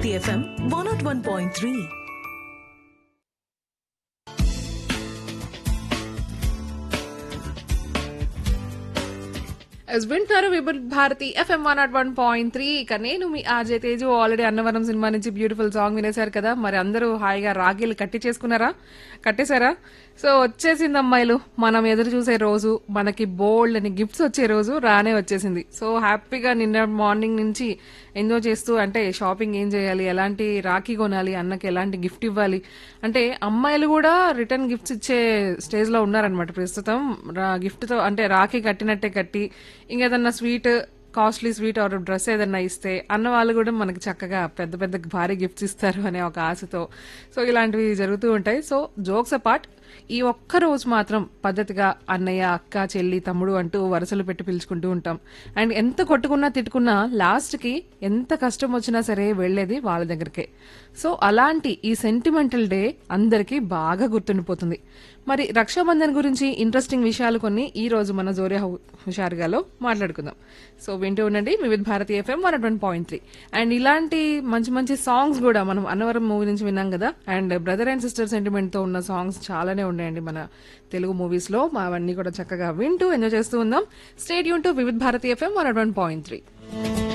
Bharati FM one naught one point three ఎస్ వింటున్నారు విబుల్ Bharati FM one naught one point three ఇక నేను మీ RJ Teju already Annavaram cinema నుంచి బ్యూటిఫుల్ సాంగ్ వినేశారు కదా మరి అందరూ హాయిగా రాఖీలు కట్టి చేసుకున్నారా కట్టేశారా సో వచ్చేసింది అమ్మాయిలు మనం ఎదురు చూసే రోజు మనకి బోల్డ్ అని గిఫ్ట్స్ వచ్చే రోజు రానే వచ్చేసింది సో హ్యాపీగా నిన్న మార్నింగ్ నుంచి ఎంజాయ్ చేస్తూ అంటే షాపింగ్ ఏం చేయాలి ఎలాంటి రాఖీ కొనాలి అన్నకి ఎలాంటి గిఫ్ట్ ఇవ్వాలి అంటే అమ్మాయిలు కూడా రిటర్న్ గిఫ్ట్స్ ఇచ్చే స్టేజ్ లో ఉన్నారనమాట ప్రస్తుతం రా- gift తో అంటే రాఖీ కట్టినట్టే కట్టి ఇంకేదన్నా sweet costly sweet or dress ఏదన్నా ఇస్తే అన్న వాళ్ళు కూడా మనకి చక్కగా పెద్ద పెద్ద భారీ గిఫ్ట్స్ ఇస్తారు అనే ఒక ఆశతో సో ఇలాంటివి జరుగుతూ ఉంటాయి సో జోక్స్ అపార్ట్ ఈ ఒక్క రోజు మాత్రం పద్ధతిగా అన్నయ్య అక్క చెల్లి తమ్ముడు అంటూ వరుసలు పెట్టి పిలుచుకుంటూ ఉంటాం అండ్ ఎంత కొట్టుకున్నా తిట్టుకున్నా లాస్ట్కి ఎంత కష్టం వచ్చినా సరే వెళ్లేది వాళ్ళ దగ్గరికే సో అలాంటి ఈ సెంటిమెంటల్ డే అందరికీ బాగా గుర్తుండిపోతుంది మరి రక్షాబంధన్ గురించి ఇంట్రెస్టింగ్ విషయాలు కొన్ని ఈ రోజు మన జోరే హు- హుషారుగాలో మాట్లాడుకుందాం సో వింటూ ఉండండి Vividh Bharati FM one one point three and ఇలాంటి మంచి మంచి సాంగ్స్ కూడా మనం అన్నవరం మూవీ నుంచి విన్నాం కదా and brother and sister sentiment తో ఉన్న సాంగ్స్ చాలానే ఉన్నాయండి మన తెలుగు మూవీస్ లో మా అవన్నీ కూడా చక్కగా వింటూ ఎంజాయ్ చేస్తూ ఉందాం stay tuned to Vividh Bharati FM one one point three